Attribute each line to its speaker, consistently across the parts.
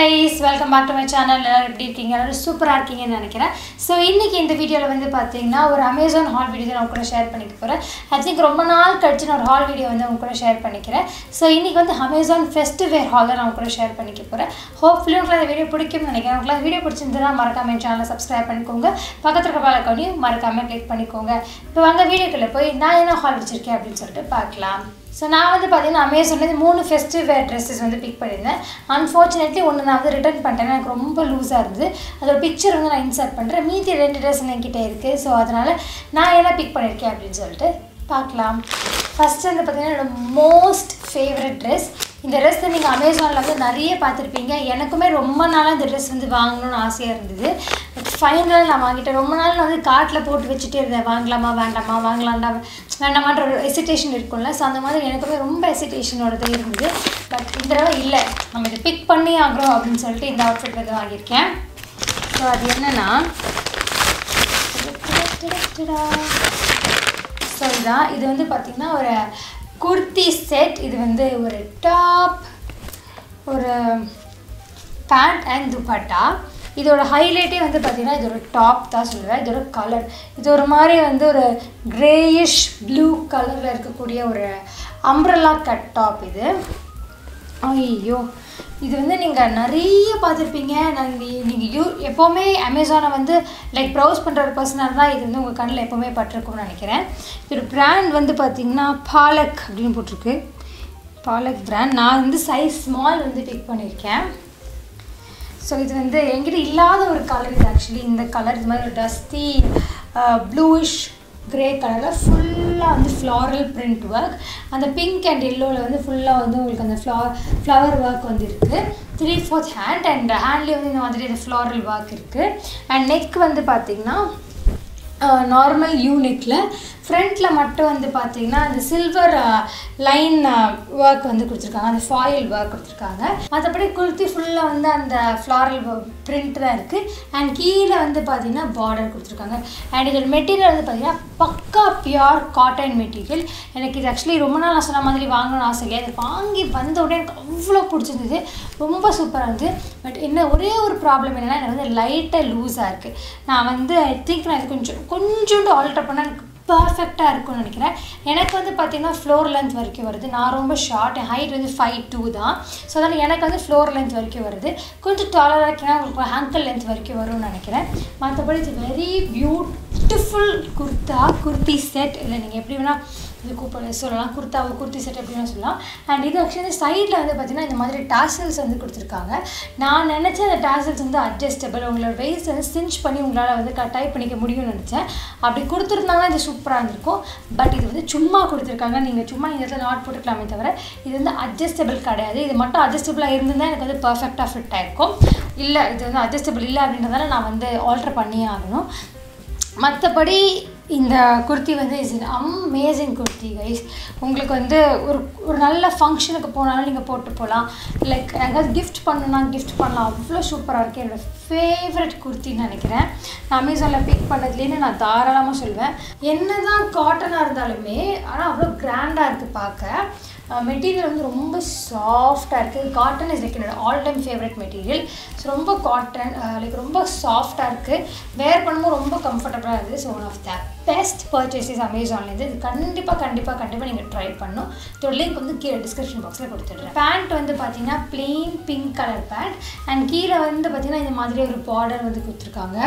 Speaker 1: guys welcome back to my channel எல்லாரும் எப்படி இருக்கீங்க எல்லாரும் சூப்பராக இருக்கீங்கன்னு நினைக்கிறேன் ஸோ இன்றைக்கி இந்த வீடியோவில் வந்து பார்த்தீங்கன்னா ஒரு அமேசான் ஹால் வீடியோ தான் நான் உங்க கூட ஷேர் பண்ணிக்க போகிறேன் ஐ திங்க் ரொம்ப நாள் கழிச்சு நான் ஒரு ஹால் வீடியோ வந்து உங்க கூட ஷேர் பண்ணிக்கிறேன் ஸோ இன்றைக்கி வந்து அமேசான் ஃபெஸ்டிவேர் ஹால் தான் நான் உங்க கூட ஷேர் பண்ணிக்க போகிறேன் ஹோப்ஃபுல்லி உங்களுக்கு அந்த வீடியோ பிடிக்கும்னு நினைக்கிறேன் உங்களுக்கு அந்த வீடியோ பிடிச்சிருந்தா மறக்காம என் சேனலை சப்ஸ்கிரைப் பண்ணிக்கோங்க பக்கத்தில் இருக்க பாலக்கோனையும் மறக்காமல் கிளிக் பண்ணிக்கோங்க இப்போ வாங்க வீடியோக்குள்ளே போய் நான் என்ன ஹால் வச்சுருக்கேன் அப்படின்னு சொல்லிட்டு பார்க்கலாம் ஸோ நான் வந்து பார்த்தீங்கன்னா அமேசானில் மூணு ஃபெஸ்டிவ் வேர் ட்ரெஸ்ஸஸ் வந்து பிக் பண்ணியிருந்தேன் அன்ஃபார்ச்சுனேட்லி ஒன்று நான் வந்து ரிட்டர்ன் பண்ணிட்டேன் எனக்கு ரொம்ப லூஸாக இருந்தது அதோட பிக்சர் வந்து நான் இன்சர்ட் பண்ணுறேன் மீதி ரெண்டு ட்ரெஸ் என்கிட்ட இருக்குது ஸோ அதனால் நான் என்ன பிக் பண்ணியிருக்கேன் அப்படின்னு சொல்லிட்டு பார்க்கலாம் ஃபஸ்ட்டு வந்து பார்த்தீங்கன்னா என்னோட மோஸ்ட் ஃபேவரட் ட்ரெஸ் இந்த ட்ரெஸ் நீங்கள் அமேசானில் வந்து நிறைய பார்த்துருப்பீங்க எனக்குமே ரொம்ப நாளாக இந்த ட்ரெஸ் வந்து வாங்கணும்னு ஆசையாக இருந்தது பட் ஃபைனலாக நான் வாங்கிட்டேன் ரொம்ப நாள் நான் வந்து கார்ட்டில் போட்டு வச்சுட்டே இருந்தேன் வாங்கலாமா வேண்டாமா வாங்கலாம்டா வேண்டாமான்ற ஒரு எசிட்டேஷன் இருக்கும்ல ஸோ அந்த மாதிரி எனக்குமே ரொம்ப எசிட்டேஷனோட இருந்தது பட் இந்த தடவை இல்லை நம்ம இதை பிக் பண்ணி ஆகிறோம் அப்படின்னு சொல்லிட்டு இந்த அவுட்ஃபிட் வந்து வாங்கியிருக்கேன் ஸோ அது என்னென்னா ஸோ இதான் இது வந்து பார்த்திங்கன்னா ஒரு குர்த்தி செட் இது வந்து ஒரு டாப் ஒரு பேண்ட் அண்ட் துப்பட்டா இதோட ஹைலைட்டே வந்து பார்த்திங்கன்னா இது ஒரு டாப் தான் சொல்லுவேன் இதோட கலர் இது ஒரு மாதிரி வந்து ஒரு கிரேயிஷ் ப்ளூ கலரில் இருக்கக்கூடிய ஒரு அம்ப்ரல்லா கட் டாப் இது ஐயோ இது வந்து நீங்கள் நிறைய பார்த்துருப்பீங்க நாங்கள் நீங்கள் யூ எப்போவுமே அமேசானை வந்து லைக் ப்ரௌஸ் பண்ணுற ஒரு பர்சனாக தான் இது வந்து உங்கள் கண்ணில் எப்போவுமே பட்டிருக்கும்னு நினைக்கிறேன் இதோட ப்ராண்ட் வந்து பார்த்திங்கன்னா பாலக் அப்படின்னு போட்டிருக்கு பாலக் ப்ராண்ட் நான் வந்து சைஸ் ஸ்மால் வந்து பிக் பண்ணியிருக்கேன் ஸோ இது வந்து என்கிட்ட இல்லாத ஒரு கலர் இது ஆக்சுவலி இந்த கலர் இது மாதிரி ஒரு டஸ்டி ப்ளூயிஷ் கிரே கலரில் ஃபுல்லாக வந்து ஃப்ளாரல் பிரிண்ட் ஒர்க் அந்த பிங்க் அண்ட் எல்லோவில் வந்து ஃபுல்லாக வந்து உங்களுக்கு அந்த ஃப்ளா ஃப்ளவர் ஒர்க் வந்து இருக்குது த்ரீ ஃபோர்த் ஹேண்ட் அண்ட் ஹேண்ட்லேயே வந்து இந்த மாதிரி இந்த ஃப்ளாரல் ஒர்க் இருக்குது அண்ட் நெக் வந்து பார்த்திங்கன்னா நார்மல் யூனிக்கில் ஃப்ரண்ட்டில் மட்டும் வந்து பார்த்தீங்கன்னா அந்த சில்வர் லைன் ஒர்க் வந்து கொடுத்துருக்காங்க அந்த ஃபாயில் ஒர்க் கொடுத்துருக்காங்க மற்றபடி குர்த்தி ஃபுல்லாக வந்து அந்த ஃப்ளாரல் பிரிண்ட் தான் இருக்குது அண்ட் கீழே வந்து பார்த்தீங்கன்னா பார்டர் கொடுத்துருக்காங்க அண்ட் இதோட மெட்டீரியல் வந்து பார்த்தீங்கன்னா பக்கா பியூர் காட்டன் மெட்டீரியல் எனக்கு இது ஆக்சுவலி ரொம்ப நாள் நான் சொன்ன மாதிரி வாங்கணும்னு ஆசை இல்லை அது வாங்கி வந்த உடனே எனக்கு அவ்வளோ பிடிச்சிருந்தது ரொம்ப சூப்பராக இருந்தது பட் என்ன ஒரே ஒரு ப்ராப்ளம் என்னென்னா எனக்கு வந்து லைட்டாக லூஸாக இருக்குது நான் வந்து ஐ திங்க் நான் இது கொஞ்சம் கொஞ்சோண்டு ஆல்டர் பண்ணால் எனக்கு பர்ஃபெக்டாக இருக்கும்னு நினைக்கிறேன் எனக்கு வந்து பார்த்திங்கன்னா ஃப்ளோர் லென்த் வரைக்கும் வருது நான் ரொம்ப ஷார்ட் என் ஹைட் வந்து ஃபைவ் டூ தான் ஸோ அதனால் எனக்கு வந்து ஃப்ளோர் லென்த் வரைக்கும் வருது கொஞ்சம் டாலராக இருக்கீங்கன்னா உங்களுக்கு ஹேங்கல் லென்த் வரைக்கும் வரும்னு நினைக்கிறேன் மற்றபடி இது very beautiful kurta kurti set இல்லை நீங்கள் எப்படி வேணால் இது கூப்பிட சொல்லலாம் குர்த்தாவை குர்த்தி செட் எப்படின்னு சொல்லலாம் அண்ட் இது ஆக்சுவலி சைடில் வந்து பார்த்திங்கன்னா இந்த மாதிரி டாசல்ஸ் வந்து கொடுத்துருக்காங்க நான் நினச்சேன் அந்த டாசல்ஸ் வந்து அட்ஜஸ்டபிள் உங்களோட வெயிஸ் வந்து சிஞ்ச் பண்ணி உங்களால் வந்து டைப் பண்ணிக்க முடியும்னு நினச்சேன் அப்படி கொடுத்துருந்தாங்கன்னா இது சூப்பராக இருந்திருக்கும் பட் இது வந்து சும்மா கொடுத்துருக்காங்க நீங்கள் சும்மா இந்த இடத்துல நாட் போட்டுக்கலாமே தவிர இது வந்து அட்ஜஸ்டபிள் கிடையாது இது மட்டும் அட்ஜஸ்டபிளாக இருந்திருந்தால் எனக்கு வந்து பர்ஃபெக்டாக ஃபிட் ஆகிருக்கும் இல்லை இது வந்து அட்ஜஸ்டபிள் இல்லை அப்படின்றதால நான் வந்து ஆல்ட்ரு பண்ணியே ஆகணும் மற்றபடி இந்த குர்த்தி வந்து is in amazing kurti guys உங்களுக்கு வந்து ஒரு ஒரு நல்ல ஃபங்க்ஷனுக்கு போனாலும் நீங்கள் போட்டு போகலாம் லைக் எதாவது கிஃப்ட் பண்ணணும்னா கிஃப்ட் பண்ணலாம் அவ்வளோ சூப்பராக இருக்குது என்னோடய ஃபேவரட் குர்த்தின்னு நினைக்கிறேன் நான் அமேசானில் பிக் பண்ணதுலேன்னு நான் தாராளமாக சொல்லுவேன் என்ன தான் காட்டனாக இருந்தாலுமே ஆனால் அவ்வளோ கிராண்டாக இருக்குது பார்க்க மெட்டீரியல் வந்து ரொம்ப சாஃப்டாக இருக்குது காட்டன் இஸ் லைக் என்னோட all time favourite material so ரொம்ப காட்டன் லைக் ரொம்ப சாஃப்டாக இருக்குது வேர் பண்ணும்போது ரொம்ப கம்ஃபர்டபுளாக இருக்குது so one of the best purchases அமேசான்லேருந்து இது கண்டிப்பாக கண்டிப்பாக கண்டிப்பாக நீங்கள் ட்ரை பண்ணணும் இதோட லிங்க் வந்து கீழே டிஸ்கிரிப்ஷன் பாக்ஸில் கொடுத்துட்றேன் பேண்ட் வந்து பார்த்தீங்கன்னா plain pink colour pant and கீழே வந்து பார்த்தீங்கன்னா இந்த மாதிரி ஒரு பார்டர் வந்து கொடுத்துருக்காங்க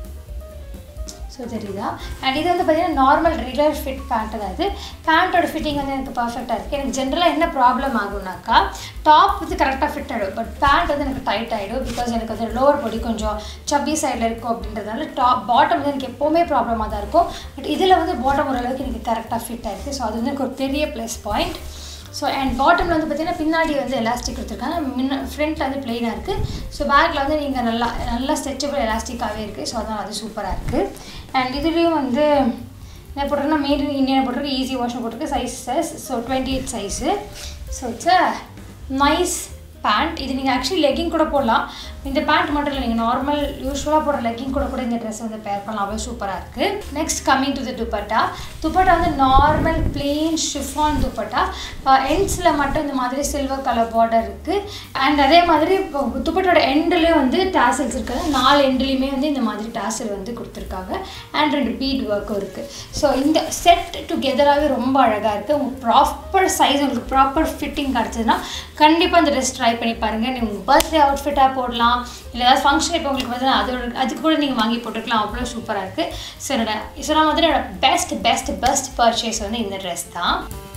Speaker 1: ஸோ தெரியுதா அண்ட் இது வந்து பார்த்தீங்கன்னா நார்மல் ரெகுலர் ஃபிட் பேண்ட் அதாவது பேண்ட்டோட ஃபிட்டிங் வந்து எனக்கு பர்ஃபெக்டாக இருக்குது எனக்கு ஜென்ரலாக என்ன ப்ராப்ளம் ஆகும்னாக்கா டாப் வந்து கரெக்டாக ஃபிட் ஆகிடும் பட் பேண்ட் வந்து எனக்கு டைட் ஆகிடும் பிகாஸ் எனக்கு வந்து லோவர் பாடி கொஞ்சம் சப்பி சைடில் இருக்கும் அப்படின்றதுனால டாப் பாட்டம் வந்து எனக்கு எப்போவுமே ப்ராப்ளமாக தான் இருக்கும் பட் இதில் வந்து பாட்டம் ஓரளவுக்கு எனக்கு கரெக்டாக ஃபிட் ஆகிருக்கு ஸோ அது வந்து எனக்கு ஒரு பெரிய ப்ளஸ் பாயிண்ட் ஸோ அண்ட் பாட்டமில் வந்து பார்த்திங்கன்னா பின்னாடி வந்து எலாஸ்டிக் கொடுத்துருக்காங்க முன்ன ஃப்ரண்ட்டில் வந்து பிளெயினாக இருக்குது ஸோ பேக்கில் வந்து நீங்கள் நல்லா நல்லா ஸ்ட்ரெச்சபிள் எலாஸ்டிக்காகவே இருக்குது ஸோ அதனால் அது சூப்பராக இருக்குது அண்ட் இதுலேயும் வந்து என்ன போட்டிருக்கேன்னா மேட் இன் இந்தியா போட்டிருக்கு ஈஸி வாஷ் போட்டிருக்கு size size so twenty eight size so it's a nice pant இது நீங்கள் ஆக்சுவலி லெக்கிங் கூட போடலாம் இந்த பேண்ட் மட்டும் இல்லை நீங்கள் நார்மல் யூஸ்வலாக போடுற லெக்கிங் கூட கூட இந்த ட்ரெஸ் வந்து பேர் பண்ணலாம் அவ்வளோ சூப்பராக இருக்குது next coming to the dupatta dupatta வந்து நார்மல் பிளெயின் ஷிஃபான் துப்பட்டா எண்ட்ஸில் மட்டும் இந்த மாதிரி சில்வர் கலர் பார்டர் இருக்குது அண்ட் அதே மாதிரி இப்போ துப்பட்டோட எண்ட்லேயும் வந்து டாசல்ஸ் இருக்குது நாலு எண்ட்லேயுமே வந்து இந்த மாதிரி டாசல் வந்து கொடுத்துருக்காங்க அண்ட் ரெண்டு பீட் ஒர்க்கும் இருக்குது ஸோ இந்த செட் டுகெதராகவே ரொம்ப அழகாக இருக்குது உங்கள் ப்ராப்பர் சைஸ் உங்களுக்கு ப்ராப்பர் ஃபிட்டிங் கிடச்சதுன்னா கண்டிப்பாக இந்த ட்ரெஸ் ட்ரை பண்ணி பாருங்கள் நீங்கள் உங்கள் பர்த்டே அவுட்ஃபிட்டாக போடலாம் இல்லை ஏதாவது ஃபங்க்ஷன் இப்போ உங்களுக்கு வந்து அதோட அதுக்கு கூட நீங்கள் வாங்கி போட்டுக்கலாம் அவ்வளோ சூப்பராக இருக்குது ஸோ என்னோட சொன்ன மாதிரி என்னோட பெஸ்ட் பெஸ்ட் பெஸ்ட் பர்ச்சேஸ் வந்து இந்த ட்ரெஸ் தான்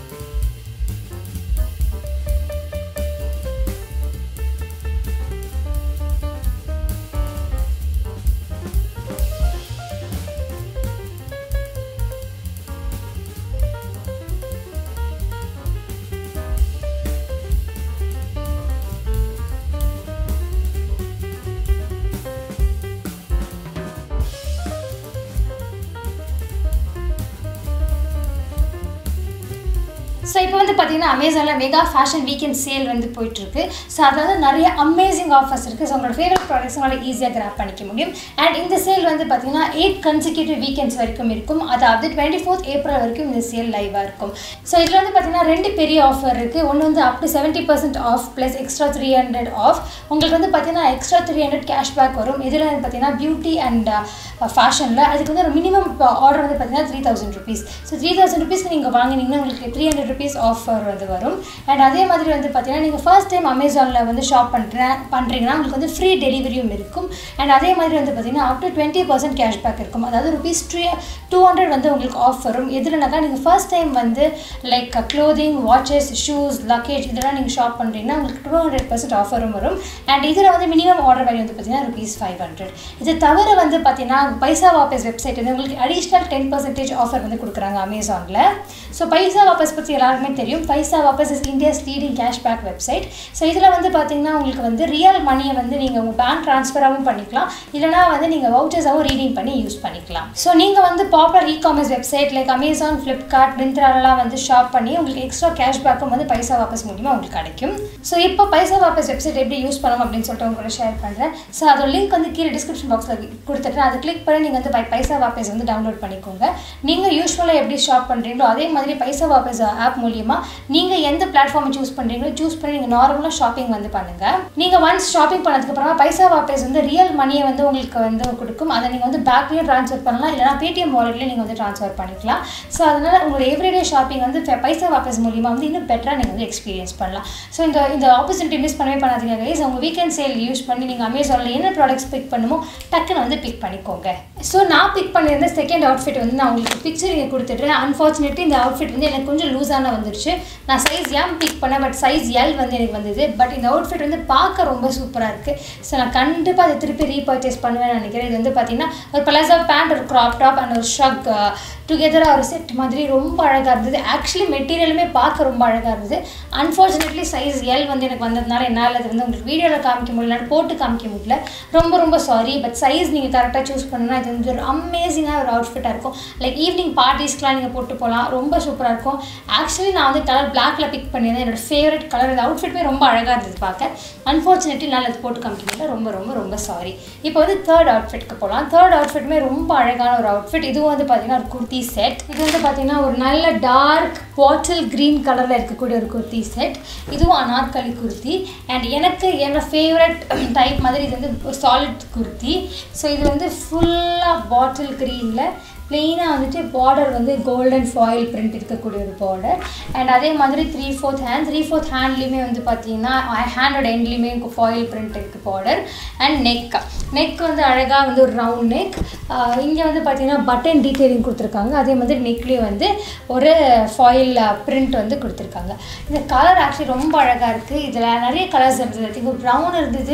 Speaker 1: ஸோ இப்போ வந்து பார்த்தீங்கன்னா அமேசானில் மெகா ஃபேஷன் வீக்கெண்ட் சேல் வந்து போயிட்டுருக்கு ஸோ அதாவது நிறைய அமேசிங் ஆஃபர்ஸ் இருக்குது ஸோ உங்களோட ஃபேவரட் ப்ராடக்ட்ஸ் உங்களால் ஈஸியாக கிராப் பண்ணிக்க முடியும் அண்ட் இந்த சேல் வந்து பார்த்தீங்கன்னா எயிட் கன்சிக்யூட்டிவ் வீக்கெண்ட்ஸ் வரைக்கும் இருக்கும் அதாவது டுவெண்ட்டி ஃபோர்த் ஏப்ரல் வரைக்கும் இந்த சேல் லைவாக இருக்கும் ஸோ இதில் வந்து பார்த்தீங்கன்னா ரெண்டு பெரிய ஆஃபர் இருக்குது ஒன்று வந்து up to seventy percent off plus extra three hundred off உங்களுக்கு வந்து பார்த்தீங்கன்னா எக்ஸ்ட்ரா த்ரீ ஹண்ட்ரட் கேஷ்பேக் வரும் இதில் வந்து பார்த்தீங்கன்னா பியூட்டி அண்ட் ஃபேஷனில் அதுக்கு வந்து ஒரு மினிமம் ஆர்டர் வந்து பார்த்தீங்கன்னா three thousand rupees so three thousand ருபீஸ்க்கு நீங்கள் வாங்கினீங்கன்னா உங்களுக்கு த்ரீ ஹண்ட்ரட் ருபீஸ் ஆஃபர் வந்து வரும் அண்ட் அதே மாதிரி வந்து பார்த்தீங்கன்னா நீங்கள் ஃபர்ஸ்ட் டைம் அமேசானில் வந்து ஷாப் பண்ணுறேன் பண்ணுறீங்கன்னா உங்களுக்கு வந்து ஃப்ரீ டெலிவரியும் இருக்கும் அண்ட் அதே மாதிரி வந்து பார்த்தீங்கன்னா up to twenty percent cashback இருக்கும் அதாவது ருபீஸ் த்ரீ டூ ஹண்ட்ரட் வந்து உங்களுக்கு ஆஃப் வரும் எதுலனாக்கா நீங்கள் ஃபர்ஸ்ட் டைம் வந்து like clothing watches shoes luggage இதெல்லாம் நீங்கள் ஷாப் பண்ணுறீங்கன்னா உங்களுக்கு டூ ஹண்ட்ரட் பர்சன்ட் ஆஃபரும் வரும் அண்ட் இதில் வந்து மினிமம் ஆர்டர் வேல்யூ வந்து பார்த்தீங்கன்னா ருபீஸ் ஃபைவ் ஹண்ட்ரட் இது தவிர வந்து பார்த்தீங்கன்னா பைசா வாபஸ் வெப்சைட் வந்து உங்களுக்கு அடிஷ்னல் டென் பர்சன்டேஜ் ஆஃபர் வந்து கொடுக்குறாங்க அமேசானில் ஸோ பைசா வாபஸ் பற்றி எல்லாருக்குமே தெரியும் Paisa Wapas is India's leading cashback website so இதில் வந்து பார்த்தீங்கன்னா உங்களுக்கு வந்து ரியல் மணியை வந்து நீங்கள் உங்கள் பேங்க் ட்ரான்ஸ்ஃபராகவும் பண்ணிக்கலாம் இல்லைனா வந்து நீங்கள் வவுச்சர்ஸாகவும் ரீடிங் பண்ணி யூஸ் பண்ணிக்கலாம் ஸோ நீங்கள் வந்து popular e commerce website like Amazon Flipkart மிந்த்ராலலாம் வந்து ஷாப் பண்ணி உங்களுக்கு எக்ஸ்ட்ரா கேஷ்பேக்கும் வந்து பைசா வாபஸ் மூலியமாக உங்களுக்கு கிடைக்கும் ஸோ இப்போ பைசா வாபஸ் வெப்சைட் எப்படி யூஸ் பண்ணணும் அப்படின்னு சொல்லிட்டு உங்க கூட ஷேர் பண்ணுறேன் ஸோ அதோட லிங்க் வந்து கீழே டிஸ்கிரிப்ஷன் பாக்ஸில் கொடுத்துட்டு அதை கிளிக் பண்ணி நீங்கள் வந்து பை- பைசா வாபஸ் வந்து டவுன்லோட் பண்ணிக்கோங்க நீங்கள் யூஸ்வலாக எப்படி ஷாப் பண்ணுறீங்களோ அதே மாதிரி பைசா வாபஸ் ஆப் மூலியமாக நீங்கள் எந்த பிளாட்ஃபார்மை சூஸ் பண்ணுறீங்களோ சூஸ் பண்ணி நீங்கள் நார்மலாக ஷாப்பிங் வந்து பண்ணுங்கள் நீங்கள் ஒன்ஸ் ஷாப்பிங் பண்ணதுக்கப்புறமா பைசா வாபஸ் வந்து ரியல் மணியை வந்து உங்களுக்கு வந்து கொடுக்கும் அதை நீங்கள் வந்து பேக்லேயும் ட்ரான்ஸ்ஃபர் பண்ணலாம் இல்லைனா பேடிஎம் வாலெட்லேயும் நீங்கள் வந்து ட்ரான்ஸ்ஃபர் பண்ணிக்கலாம் ஸோ அதனால் உங்களோட எவ்ரிடே ஷாப்பிங் வந்து ப- பைசா வாபஸ் மூலியமாக வந்து இன்னும் பெட்டராக நீங்கள் வந்து எக்ஸ்பீரியன்ஸ் பண்ணலாம் ஸோ இந்த இந்த ஆப்பர்ச்சுனிட்டி மிஸ் பண்ணவே பண்ணாதீங்க கைஸ் உங்கள் வீக்கெண்ட் சேல் யூஸ் பண்ணி நீங்கள் அமேசானில் என்ன ப்ராடக்ட்ஸ் பிக் பண்ணுமோ டக்குன்னு வந்து பிக் பண்ணிக்கோங்க ஸோ நான் பிக் பண்ணியிருந்த செகண்ட் அவுட்ஃபிட் வந்து நான் உங்களுக்கு பிக்சர் இங்கே கொடுத்துட்றேன் அன்ஃபார்ச்சுனேட்லி இந்த அவுட்ஃபிட் வந்து எனக்கு கொஞ்சம் லூஸான வந்துருச்சு நான் சைஸ் எம் பிக் பண்ணேன் பட் சைஸ் எல் வந்து எனக்கு வந்தது பட் இந்த அவுட்ஃபிட் வந்து பார்க்க ரொம்ப சூப்பராக இருக்குது ஸோ நான் கண்டிப்பாக அதை திருப்பி ரீபர்ச்சேஸ் பண்ணுவேன் நினைக்கிறேன் இது வந்து பார்த்தீங்கன்னா ஒரு பலாசா பேண்ட் ஒரு க்ராப் டாப் அண்ட் ஒரு ஷக் டுகெதராக ஒரு செட் மாதிரி ரொம்ப அழகாக இருந்தது ஆக்சுவலி மெட்டீரியலுமே பார்க்க ரொம்ப அழகாக இருந்தது அன்ஃபார்ச்சுனேட்லி சைஸ் எல் வந்து எனக்கு வந்ததுனால என்னால் அது வந்து உங்களுக்கு வீடியோவில் காமிக்க முடியல போட்டு காமிக்க முடியல ரொம்ப ரொம்ப சாரி பட் சைஸ் நீங்கள் கரெக்டாக சூஸ் பண்ணணும்னா இது வந்து ஒரு அமேசிங்காக ஒரு அவுட்ஃபிட்டாக இருக்கும் லைக் ஈவினிங் பார்ட்டிஸ்க்குலாம் நீங்கள் போட்டு போகலாம் ரொம்ப சூப்பராக இருக்கும் ஆக்சுவலி நான் வந்து கலர் பிளாக்ல பிக் பண்ணியிருந்தேன் என்னோட ஃபேவரட் கலர் இந்த அவுட்ஃபிட்மே ரொம்ப அழகாக இருந்தது பார்க்க அன்ஃபார்ச்சுனேட்லி என்னால் அது போட்டு காமிக்க முடியல ரொம்ப ரொம்ப ரொம்ப சாரி இப்போ வந்து தேர்ட் அவுட்ஃபிட்க்கு போகலாம் தேர்ட் அவுட்ஃபிட்மே ரொம்ப அழகான ஒரு அவுட்ஃபிட் இதுவும் வந்து பார்த்தீங்கன்னா ஒரு குர்த்தி செட் இது வந்து பார்த்தீங்கன்னா ஒரு நல்ல டார்க் பாட்டில் க்ரீன் கலரில் இருக்கக்கூடிய ஒரு குர்த்தி செட் இதுவும் அனார்கலி குர்த்தி அண்ட் எனக்கு என்னோட ஃபேவரட் டைப் மாதிரி இது வந்து சாலிட் குர்த்தி ஸோ இது வந்து ஃபுல்லாக பாட்டில் க்ரீனில் ப்ளெயினாக வந்துட்டு பார்டர் வந்து கோல்டன் ஃபாயில் பிரிண்ட் இருக்கக்கூடிய ஒரு பார்டர் அண்ட் அதே மாதிரி three fourth hand three fourth ஹேண்ட்லேயுமே வந்து பார்த்தீங்கன்னா ஹேண்டோட எண்ட்லேயுமே ஃபாயில் பிரிண்ட் இருக்குது பார்டர் அண்ட் நெக் நெக் வந்து அழகாக வந்து ஒரு ரவுண்ட் நெக் இங்கே வந்து பார்த்தீங்கன்னா பட்டன் டீட்டெயிலிங் கொடுத்துருக்காங்க அதே மாதிரி நெக்லேயும் வந்து ஒரு ஃபாயில் பிரிண்ட் வந்து கொடுத்துருக்காங்க இந்த கலர் ஆக்சுவலி ரொம்ப அழகாக இருக்குது இதில் நிறைய கலர்ஸ் இருந்தது திங்க் ப்ரௌன் இருந்தது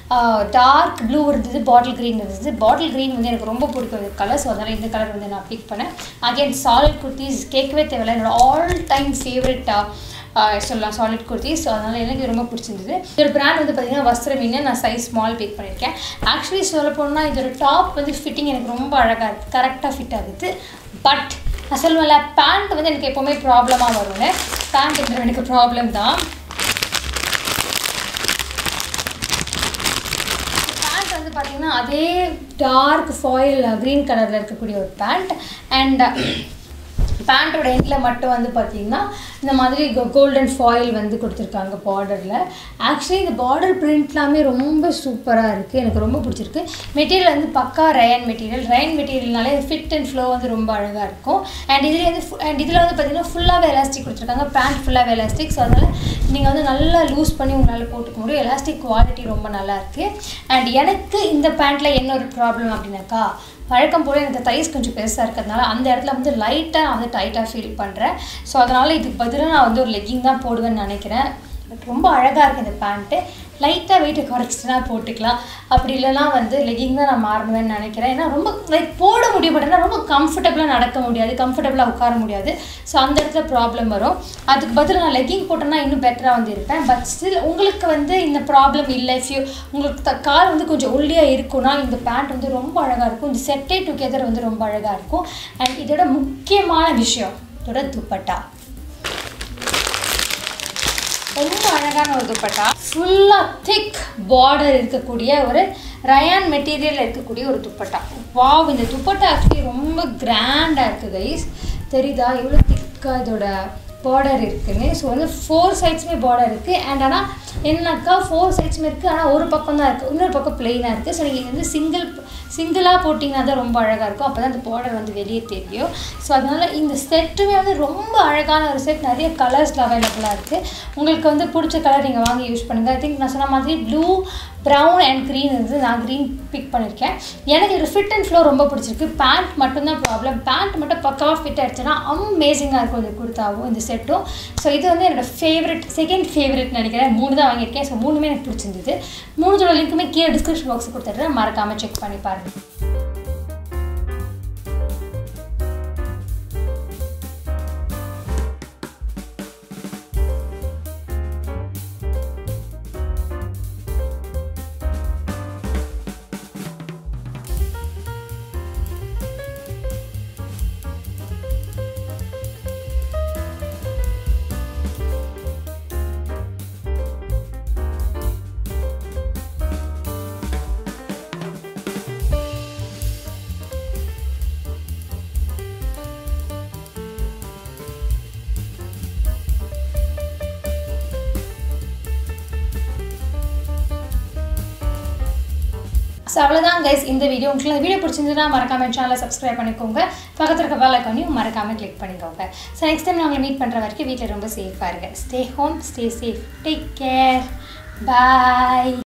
Speaker 1: டார்க் ப்ளூ இருந்தது பாட்டில் க்ரீன் இருந்தது பாட்டில் க்ரீன் வந்து எனக்கு ரொம்ப பிடிக்கும் இந்த கலர் ஸோ அதனால் இந்த கலர் வந்து நான் பிக் பண்ணேன் அகைன் சாலிட் குர்த்திஸ் கேட்கவே தேவையில்ல என்னோட ஆல் டைம் ஃபேவரட்டாக சொல்லலாம் சாலிட் குர்த்தி ஸோ அதனால் எனக்கு இது ரொம்ப பிடிச்சிருந்தது இதோட பிராண்ட் வந்து பார்த்தீங்கன்னா வஸ்திரமீன் நான் சைஸ் ஸ்மால் பிக் பண்ணியிருக்கேன் ஆக்சுவலி சொல்ல போனால் இதோட டாப் வந்து ஃபிட்டிங் எனக்கு ரொம்ப அழகாக இருக்குது கரெக்டாக ஃபிட் ஆகுது பட் நான் சொல்லுவேன்ல பேண்ட் வந்து எனக்கு எப்போவுமே ப்ராப்ளமாக வரும்னு பேண்ட் எனக்கு ப்ராப்ளம் தான் வந்து பார்த்தீங்கன்னா அதே டார்க் ஃபாயில் க்ரீன் கலரில் இருக்கக்கூடிய ஒரு பேண்ட் அண்ட் பேண்ட்டோட எண்டில் மட்டும் வந்து பார்த்தீங்கன்னா இந்த மாதிரி கோல்டன் ஃபாயில் வந்து கொடுத்துருக்காங்க பார்டரில் ஆக்சுவலி இந்த பார்டர் பிரிண்ட்லாமே ரொம்ப சூப்பராக இருக்குது எனக்கு ரொம்ப பிடிச்சிருக்கு மெட்டீரியல் வந்து பக்கா ரயன் மெட்டீரியல் ரயன் மெட்டீரியல்னாலே ஃபிட் அண்ட் ஃப்ளோ வந்து ரொம்ப அழகாக இருக்கும் அண்ட் இதில் வந்து அண்ட் இதில் வந்து பார்த்தீங்கன்னா ஃபுல்லாகவே எலாஸ்டிக் கொடுத்துருக்காங்க பேண்ட் ஃபுல்லாகவே எலாஸ்டிக் ஸோ அதனால் நீங்கள் வந்து நல்லா லூஸ் பண்ணி உங்களால் போட்டுக்க முடியும் எலாஸ்டிக் குவாலிட்டி ரொம்ப நல்லா இருக்குது அண்ட் எனக்கு இந்த பேண்ட்டில் என்ன ஒரு ப்ராப்ளம் அப்படின்னாக்கா வழக்கம் போல் எனக்கு தைஸ் கொஞ்சம் பெருசாக இருக்கிறதுனால அந்த இடத்துல வந்து லைட்டாக நான் வந்து டைட்டாக ஃபீல் பண்ணுறேன் ஸோ அதனால் இதுக்கு பதிலாக நான் வந்து ஒரு லெக்கிங் தான் போடுவேன்னு நினைக்கிறேன் பட் ரொம்ப அழகாக இருக்குது இந்த பேண்ட்டு லைட்டாக வெயிட்டை குறைச்சிட்டுனா போட்டுக்கலாம் அப்படி இல்லைனா வந்து லெக்கிங் தான் நான் மாறணுவேன்னு நினைக்கிறேன் ஏன்னா ரொம்ப லைக் போட முடியும் பட் ஆனால் ரொம்ப கம்ஃபர்டபுளாக நடக்க முடியாது கம்ஃபர்டபுளாக உட்கார முடியாது ஸோ அந்த இடத்துல ப்ராப்ளம் வரும் அதுக்கு பதில் நான் லெக்கிங் போட்டேன்னா இன்னும் பெட்டராக வந்து இருப்பேன் பட் ஸ்டில் உங்களுக்கு வந்து இந்த ப்ராப்ளம் இல்லை இஃப் யூ உங்களுக்கு த கால் வந்து கொஞ்சம் ஒல்லியாக இருக்கும்னா இந்த பேண்ட் வந்து ரொம்ப அழகாக இருக்கும் இந்த செட்டே டுகெதர் வந்து ரொம்ப அழகாக இருக்கும் அண்ட் இதோட முக்கியமான விஷயம் இதோட துப்பட்டா ரொம்ப அழகான ஒரு துப்பட்டா ஃபுல்லாக திக் பார்டர் இருக்கக்கூடிய ஒரு ரயான் மெட்டீரியல் இருக்கக்கூடிய ஒரு துப்பட்டா வாவ் இந்த துப்பட்டா ஆக்சுவலி ரொம்ப கிராண்டாக இருக்குது கைஸ் தெரியுதா எவ்வளோ திக்காக இதோட பார்டர் இருக்குன்னு ஸோ வந்து ஃபோர் சைட்ஸுமே பார்டர் இருக்குது அண்ட் ஆனால் என்னக்கா ஃபோர் சைட்ஸுமே இருக்குது ஆனால் ஒரு பக்கம் தான் இருக்குது இன்னொரு பக்கம் பிளெயினாக இருக்குது ஸோ நீங்கள் வந்து சிங்கிள் சிங்கிளாக போட்டிங்கன்னா தான் ரொம்ப அழகாக இருக்கும் அப்போ தான் அந்த பார்டர் வந்து வெளியே தெரியும் ஸோ அதனால் இந்த செட்டுமே வந்து ரொம்ப அழகான ஒரு செட் நிறைய கலர்ஸில் அவைலபிளாக இருக்குது உங்களுக்கு வந்து பிடிச்ச கலர் நீங்கள் வாங்கி யூஸ் பண்ணுங்கள் ஐ திங்க் நான் சொன்ன மாதிரி ப்ளூ ப்ரௌன் அண்ட் க்ரீன் இருந்து நான் க்ரீன் பிக் பண்ணியிருக்கேன் எனக்கு இது ஃபிட் அண்ட் ஃப்ளோ ரொம்ப பிடிச்சிருக்கு பேண்ட் மட்டும்தான் ப்ராப்ளம் பேண்ட் மட்டும் பக்காவாக ஃபிட் ஆகிடுச்சுன்னா அமேசிங்காக இருக்கும் இந்த குர்த்தாவும் இந்த செட்டும் ஸோ இது வந்து என்னோட ஃபேவரட் செகண்ட் ஃபேவரட் நினைக்கிறேன் மூணு தான் வாங்கியிருக்கேன் ஸோ மூணுமே எனக்கு பிடிச்சிருந்தது மூணுத்தோட லிங்க்குமே கீழே டிஸ்கிரிப்ஷன் பாக்ஸ் கொடுத்துட்றேன் மறக்காமல் செக் பண்ணி பாருங்கள் ஸோ அவ்வளோதான் கைஸ் இந்த வீடியோ உங்களுக்கு இந்த வீடியோ பிடிச்சிருந்ததுன்னா மறக்காம சேனலை சப்ஸ்கிரைப் பண்ணிக்கோங்க பக்கத்தில் இருக்க பெல் ஐக்கானையும் மறக்காம கிளிக் பண்ணிக்கோங்க ஸோ நெக்ஸ்ட் டைம் நாங்கள் மீட் பண்ணுற வரைக்கும் வீட்டில் ரொம்ப சேஃபாக இருங்க stay home stay safe take care பாய்